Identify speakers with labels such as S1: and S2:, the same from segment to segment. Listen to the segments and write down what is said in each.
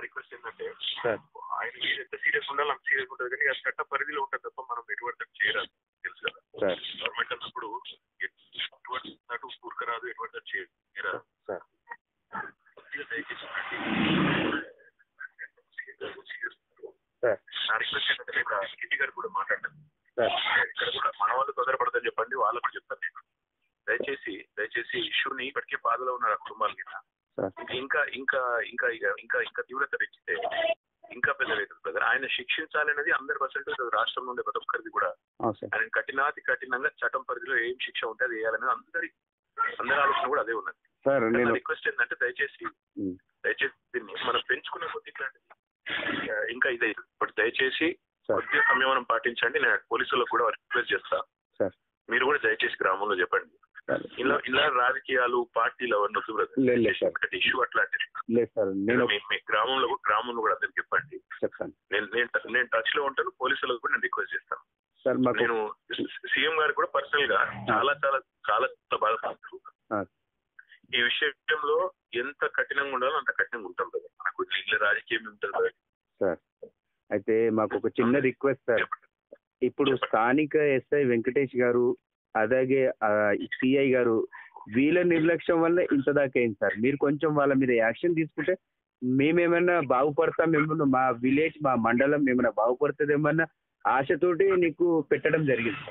S1: Request ఏంటంటే
S2: sir
S1: ఆయన మీరు ఎంత సీరియస్ ఉండాలి అంత సీరియస్ ఉంటుంది కానీ ఆ చట్ట పరిధిలో ఉంటుంది తప్ప మనం ఎటువంటి చేయరాదు తెలుసు కదా
S2: సార్
S1: గవర్నమెంట్ అన్నప్పుడు ఎటువంటి నటు కూరకరాదు ఎటువంటి చేయరాదు
S2: సార్
S1: కొద్దిగా దయచేసి
S2: సార్
S1: నా రిక్వెస్ట్ ఏంటంటే రేపు ఆ కిట్టి గారు కూడా మాట్లాడారు
S2: సార్
S1: ఇక్కడ కూడా మన వాళ్ళు తొందరపడదని చెప్పండి వాళ్ళకు కూడా చెప్తాను నేను దయచేసి దయచేసి ఇష్యూని ఇప్పటికే బాధలో ఉన్నారు ఆ కుటుంబాల కింద
S2: సార్
S1: ఇంకా ఇంకా ఇంకా ఇక- ఇంకా ఇంకా తీవ్రత పెంచితే ఇంకా పెద్దదవుతుంది బ్రదర్ ఆయన శిక్షించాలనేది అందరి పర్సెంట్ రాష్ట్రంలో ఉండే ప్రతి ఒక్కరిది కూడా
S2: అవును సార్
S1: ఆయన కఠినాతి కఠినంగా చట్టం పరిధిలో ఏం శిక్ష ఉంటే అది వేయాలనేది అందరి అందరి ఆలోచన కూడా అదే ఉన్నది
S2: సార్ నేను
S1: రిక్వెస్ట్ ఏంటంటే దయచేసి
S2: ఉమ్,
S1: దయచేసి దీన్ని మనం పెంచుకున్న కొద్ది ఇట్లాంటిది ఆ, ఇంకా ఇదే ఇప్పుడు దయచేసి
S2: సార్
S1: కొద్దిగా సంయమనం పాటించండి నేను పోలీసులకు కూడా రిక్వెస్ట్ చేస్తా
S2: సార్
S1: మీరు కూడా దయచేసి గ్రామంలో చెప్పండి
S2: సార్
S1: ఇలా ఇలా రాజకీయాలు పార్టీలు అవన్నీ వద్దు బ్రదర్
S2: లేదు, లేదు సార్.
S1: ఒకటి ఇష్యూ అట్లాంటిది
S2: లేదు సార్ నేను
S1: మీ మీ గ్రామంలో కూడా- గ్రామంలో కూడా అందరికి చెప్పండి
S2: చెప్తాను
S1: నేను నేను నేను టచ్ లో ఉంటాను పోలీసులకు కూడా నేను రిక్వెస్ట్ చేస్తాను
S2: సార్ మాకు
S1: నేను సీఎం గారు కూడా పర్సనల్ గా చాలా చాలా చాలా చాలా బాధపడుతున్నారు
S2: ఆ,
S1: ఈ విషయంలో ఎంత కఠినంగా ఉండాలో అంత కఠినంగా ఉంటాం కదా నాకు ఇట్లా రాజకీయం ఉంటుంది కదా
S2: సార్ అయితే మాకు ఒక చిన్న రిక్వెస్ట్ సార్ ఇప్పుడు స్థానిక ఎస్ఐ వెంకటేష్ గారు అలాగే సిఐ గారు వీళ్ళ నిర్లక్ష్యం వల్ల ఇంత దాకా అయింది సార్ మీరు కొంచెం వాళ్ళ మీద యాక్షన్ తీసుకుంటే మేమేమన్నా బాగుపడతాం ఏమన్నా మా విలేజ్ మా మండలం ఏమైనా బాగుపడుతుందేమన్నా ఆశతోటి నీకు పెట్టడం జరిగింది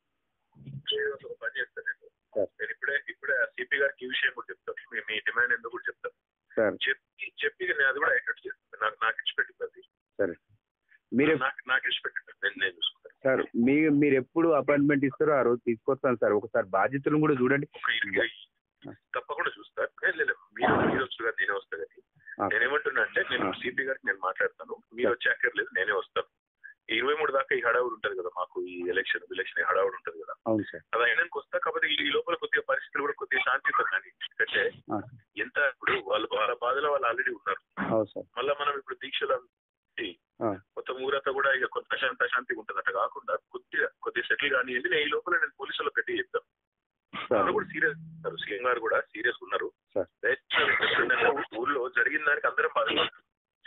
S2: సార్
S1: ఒక పని చేస్తాను నేను.
S2: సార్.
S1: నేను ఇప్పుడే ఇప్పుడే సిపి గారికి ఈ విషయం కూడా చెప్తాను మీ- మీ డిమాండ్ ఎందుకు కూడా చెప్తాను
S2: సార్
S1: చెప్పి చెప్పి నేను అది కూడా అయ్యేటట్టు చేస్తాను నాకు నాకు ఇచ్చి పెట్టింది అది
S2: సరే మీరు
S1: నాకు నాకు ఇచ్చి పెట్టింది నేను నేను చూసుకుంటాను
S2: సార్ మీ మీరు ఎప్పుడు అపాయింట్మెంట్ ఇస్తారో ఆ రోజు తీసుకొస్తాను సార్ ఒకసారి బాధ్యతలను కూడా చూడండి
S1: ఒక ఇరవై తప్పకుండా చూస్తారు లేదు లేదు మీరు మీరు వచ్చు కదా నేనే వస్తా కానీ
S2: ఆ.
S1: నేనేమంటున్నా అంటే నేను
S2: ఆ.
S1: సిపి గారికి నేను మాట్లాడతాను మీరు వచ్చే అక్కర్లేదు నేనే వస్తాను ఈ ఇరవై మూడు దాకా ఈ హడావుడు ఉంటది కదా మాకు ఈ ఎలక్షన్ ఎలక్షన్ హడావుడు ఉంటది కదా
S2: అవును సార్
S1: అది అయినాక వస్తా కాకపోతే ఈ ఈ లోపల కొద్దిగా పరిస్థితులు కూడా కొద్దిగా శాంతియుతం కానీ ఎందుకంటే
S2: ఆ,
S1: ఎంత ఇప్పుడు వాళ్ళు వాళ్ళ బాధలో వాళ్ళు ఆల్రెడీ ఉన్నారు
S2: అవును సార్
S1: మళ్ళీ మనం ఇప్పుడు దీక్షలు పెట్టి
S2: ఆ,
S1: మొత్తం ఊరంతా కూడా ఇక కొంత అశాంతి అశాంతిగా ఉంటుంది అట్లా కాకుండా కొద్దిగా కొద్దిగా సెటిల్ కానీ నేను ఈ లోపల నేను పోలీసులో పెట్టి చెప్తాను
S2: సార్
S1: వాళ్ళు కూడా సీరియస్ ఉన్నారు సీఎం గారు కూడా సీరియస్ ఉన్నారు
S2: సార్
S1: దయచేసి రిక్వెస్ట్ ఏంటంటే ఊర్లో జరిగిన దానికి అందరం బాధపడుతుంది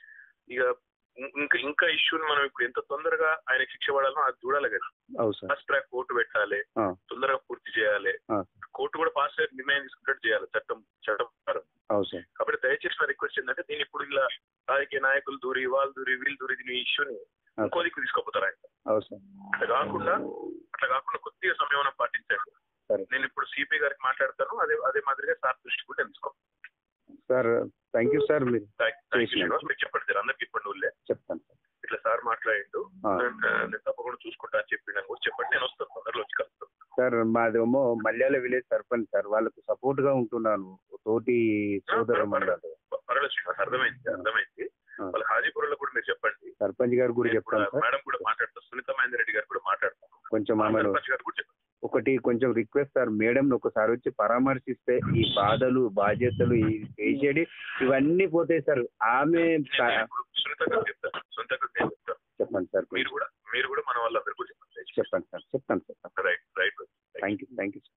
S1: ఇక ఇం- ఇంకా ఇంకా ఇష్యూని మనం ఇప్పుడు ఎంత తొందరగా ఆయన శిక్ష పడాలో అది చూడాలి కదా
S2: అవును సార్
S1: ఫస్ట్ ట్రాక్ కోర్టు పెట్టాలి
S2: ఆ,
S1: తొందరగా పూర్తి చేయాలి
S2: ఆ,
S1: కోర్టు కూడా పాస్ అయ్యి నిర్ణయం తీసుకున్నట్టు చేయాలి చట్టం చట్టం ప్రకారం
S2: అవును సార్
S1: కాబట్టి దయచేసి నా రిక్వెస్ట్ ఏంటంటే దీన్ని ఇప్పుడు ఇలా రాజకీయ నాయకులు దూరి వాళ్ళు దూరి వీళ్ళు దూరి దీని ఇష్యూని
S2: ఆ,
S1: ఇంకో దిక్కు తీసుకుపోతారు ఆయన
S2: అవును సార్
S1: అట్లా కాకుండా అట్లా కాకుండా కొద్దిగా సంయమనం పాటించండి
S2: సరే
S1: నేను ఇప్పుడు సిపి గారికి మాట్లాడతాను అదే అదే మాదిరిగా సార్ దృష్టి కూడా తెలుసుకో
S2: సార్ థ్యాంక్ యూ సార్ మీరు
S1: థ్యాంక్ యూ
S2: చేసినందుకు.
S1: శ్రీనివాస్ మీరు చెప్పండి సార్ అందరికి ఇప్పటి ఊళ్ళే
S2: చెప్తాను సార్
S1: ఇట్లా సార్ మాట్లాడిండు
S2: ఆ.
S1: నేను నేను తప్పకుండా చూసుకుంటా అని చెప్పి నాకు కూడా చెప్పండి నేను వస్తాను తొందరలో వచ్చి కలుస్తాను
S2: సార్ మాదేమో మల్యాల విలేజ్ సర్పంచ్ సార్ వాళ్ళకు సపోర్ట్ గా ఉంటున్నాను తోటి సోదరు
S1: పర్వాలేదు పర్వాలేదు శ్రీనివాస్ అర్థమైంది అర్థమైంది
S2: ఆ.
S1: వాళ్ళ హాజీపురంలో కూడా మీరు చెప్పండి
S2: సర్పంచ్ గారు కూడా
S1: నేను కూడా
S2: చెప్తాను సార్
S1: మేడం కూడా మాట్లాడతాను సునీత మహేందర్ రెడ్డి గారు కూడా మాట్లాడతాను
S2: కొంచెం ఆమెను
S1: సర్పంచ్ గారు కూడా చెప్పండి
S2: ఒకటి కొంచెం రిక్వెస్ట్ సార్ మేడం ఒకసారి వచ్చి పరామర్శిస్తే ఈ బాధలు బాధ్యతలు ఈ చేసేది ఇవన్నీ పోతాయి సార్ ఆమె
S1: నేను ఇప్పుడు సునీత గారు చెప్తాను సునీత గారు నేను చెప్తాను
S2: చెప్పండి సార్
S1: మీరు కూడా మీరు కూడా మన వాళ్ళందరూ కూడా చెప్పండి
S2: చెప్పండి సార్ చెప్తాను sir
S1: right right
S2: thank you thank you